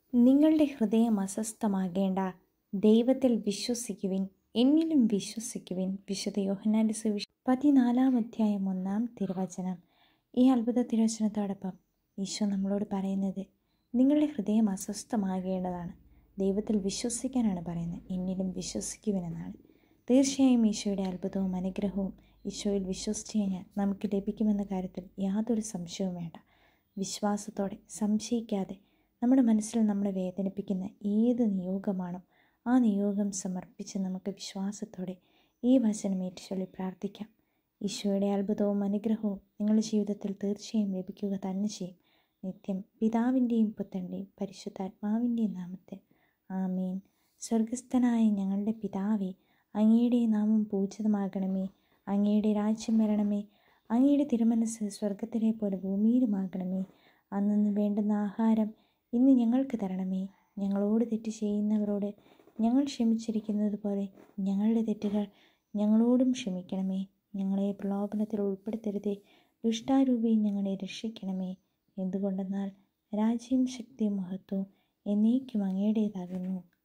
നിങ്ങളുടെ ഹൃദയം അസ്വസ്ഥമാകേണ്ട ദൈവത്തിൽ വിശ്വസിക്കുവിൻ എന്നിലും വിശ്വസിക്കുവിൻ വിശുദ്ധ യോഹന്നാൻ്റെ സുവിശേഷം പതിനാലാം അധ്യായം ഒന്നാം തിരുവചനം ഈ അത്ഭുത തിരുവചനത്തോടൊപ്പം ഈശോ നമ്മളോട് പറയുന്നത് നിങ്ങളുടെ ഹൃദയം അസ്വസ്ഥമാകേണ്ടതാണ് ദൈവത്തിൽ വിശ്വസിക്കാനാണ് പറയുന്നത് എന്നിലും വിശ്വസിക്കുവിനെന്നാണ് തീർച്ചയായും ഈശോയുടെ അത്ഭുതവും അനുഗ്രഹവും ഈശോയിൽ വിശ്വസിച്ച് കഴിഞ്ഞാൽ നമുക്ക് ലഭിക്കുമെന്ന കാര്യത്തിൽ യാതൊരു സംശയവും വേണ്ട വിശ്വാസത്തോടെ സംശയിക്കാതെ നമ്മുടെ മനസ്സിൽ നമ്മളെ വേദനിപ്പിക്കുന്ന ഏത് നിയോഗമാണോ ആ നിയോഗം സമർപ്പിച്ച് നമുക്ക് വിശ്വാസത്തോടെ ഈ വചനം ഏറ്റുചൊല്ലി പ്രാർത്ഥിക്കാം ഈശോയുടെ അത്ഭുതവും അനുഗ്രഹവും നിങ്ങളുടെ ജീവിതത്തിൽ തീർച്ചയായും ലഭിക്കുക തന്നെ ചെയ്യും നിത്യം പിതാവിൻ്റെയും പുത്രൻ്റെയും പരിശുദ്ധാത്മാവിൻ്റെയും നാമത്തിൽ ആമീൻ സ്വർഗസ്ഥനായ ഞങ്ങളുടെ പിതാവേ അങ്ങയുടെ നാമം പൂജിതമാകണമേ അങ്ങയുടെ രാജ്യം വരണമേ അങ്ങയുടെ തിരുമനസ് സ്വർഗത്തിലെ പോലെ ഭൂമിയിലുമാകണമേ അന്നു വേണ്ടുന്ന ആഹാരം ഇന്ന് ഞങ്ങൾക്ക് തരണമേ ഞങ്ങളോട് തെറ്റ് ചെയ്യുന്നവരോട് ഞങ്ങൾ ക്ഷമിച്ചിരിക്കുന്നത് പോലെ ഞങ്ങളുടെ തെറ്റുകൾ ഞങ്ങളോടും ക്ഷമിക്കണമേ ഞങ്ങളെ പ്രലോഭനത്തിൽ ഉൾപ്പെടുത്തരുതേ ദുഷ്ടാരൂപി ഞങ്ങളെ രക്ഷിക്കണമേ എന്തുകൊണ്ടെന്നാൽ രാജ്യം ശക്തിയും മഹത്വവും എന്നേക്കും അങ്ങയുടേതാകുന്നു